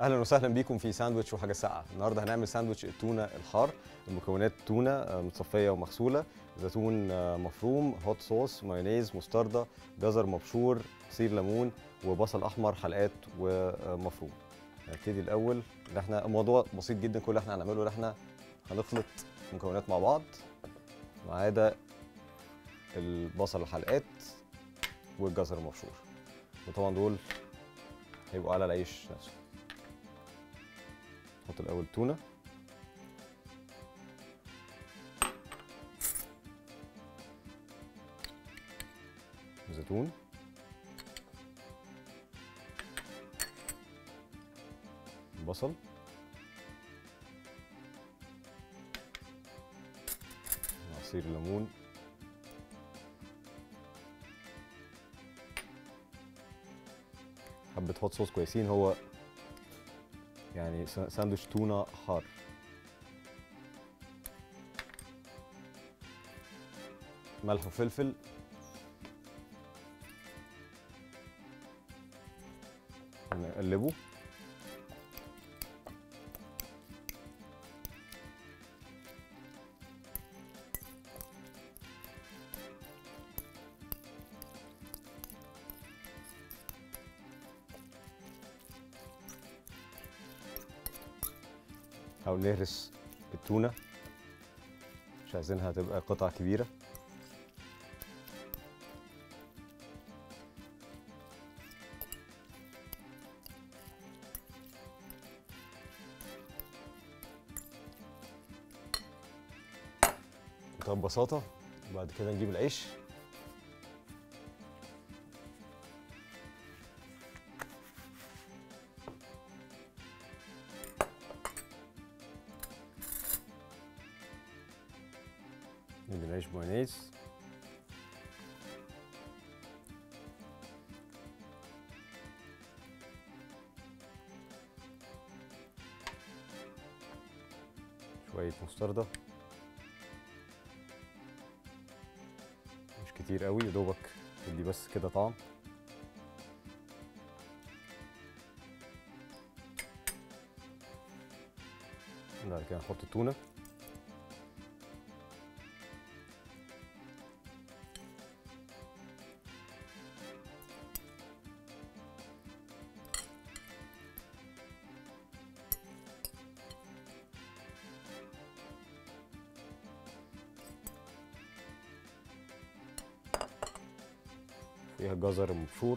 اهلا وسهلا بيكم في ساندوتش وحاجه ساقعه النهارده هنعمل ساندوتش التونه الحار المكونات تونه آه، متصفيه ومغسوله زيتون آه، مفروم هوت صوص مايونيز مستردة جزر مبشور عصير ليمون وبصل احمر حلقات ومفروم هنبتدي الاول ان احنا الموضوع بسيط جدا كل اللي احنا هنعمله ان احنا هنخلط المكونات مع بعض ما عدا البصل الحلقات والجزر المبشور وطبعا دول هيبقوا على العيش نفسه نحط الاول تونه زيتون بصل عصير ليمون حبة هوت صوص كويسين هو يعني سا- ساندوتش تونة حار ملح وفلفل نقلبه نحاول نهرس التونة مش عايزينها تبقى قطع كبيرة بمنتهى ببساطة وبعد كده نجيب العيش ندي العيش مايونيز شوية مستردة مش كتير قوي يا دوبك تدي بس كده طعم بعد كده نحط التونة فيها جزر مبشور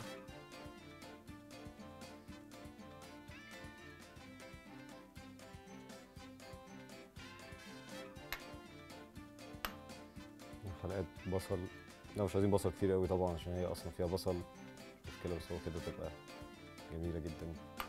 حلقات بصل لا مش عايزين بصل كتير قوي طبعا عشان هي اصلا فيها بصل مش مشكله بس هو كده تبقى جميله جدا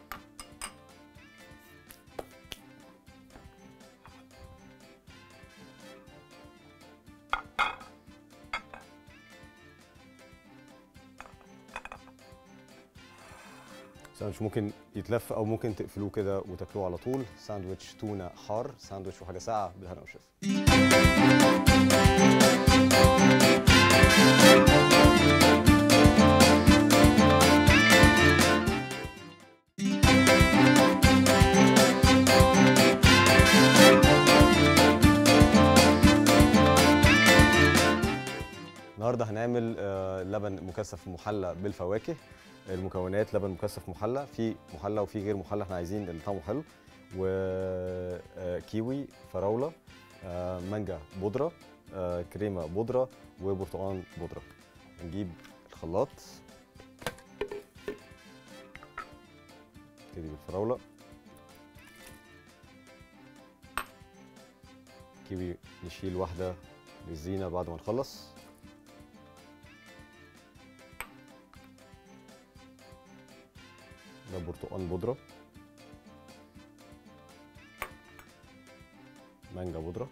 ساندوتش ممكن يتلف او ممكن تقفلوه كده وتاكلوه على طول ساندوتش تونه حار ساندوتش وحاجه ساقعه بالهنا والشفا النهارده هنعمل آه، لبن مكثف محلى بالفواكه المكونات لبن مكثف محلى في محلى وفي غير محلى احنا عايزين اللي طعمه حلو وكيوي فراوله آه، مانجا بودره آه، كريمه بودره وبرتقال بودره نجيب الخلاط نبتدي بالفراوله كيوي نشيل واحده للزينه بعد ما نخلص ده برتقال بودرة مانجا بودرة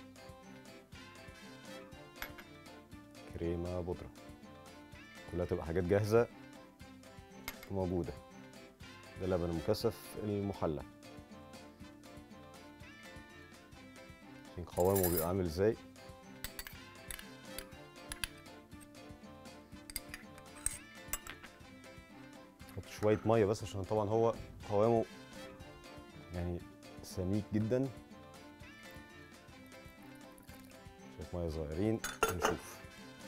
كريمة بودرة كلها تبقى حاجات جاهزة موجودة ده لبن المكثف المحلى شايفين قوامه بيبقى عامل ازاي نحط شويه ميه بس عشان طبعا هو قوامه يعني سميك جدا شويه ميه صغيرين نشوف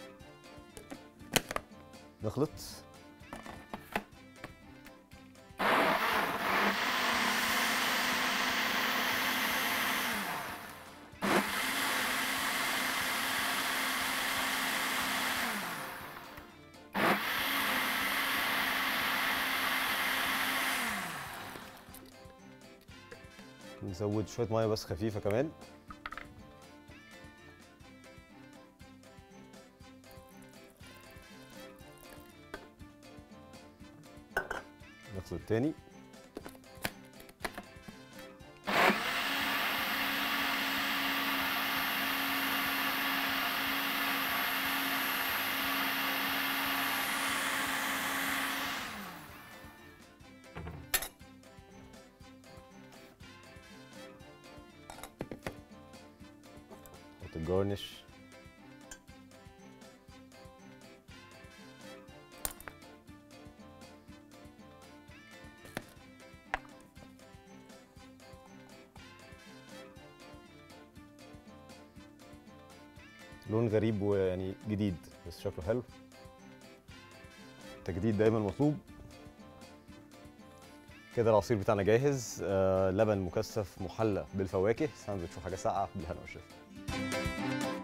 نخلط نزود شويه ميه بس خفيفه كمان نخلط تاني نحط الجارنش لون غريب ويعني جديد بس شكله حلو التجديد دايما مطلوب كده العصير بتاعنا جاهز آه لبن مكثف محلى بالفواكه ساندوتش وحاجه ساقعه بالهنا والشفا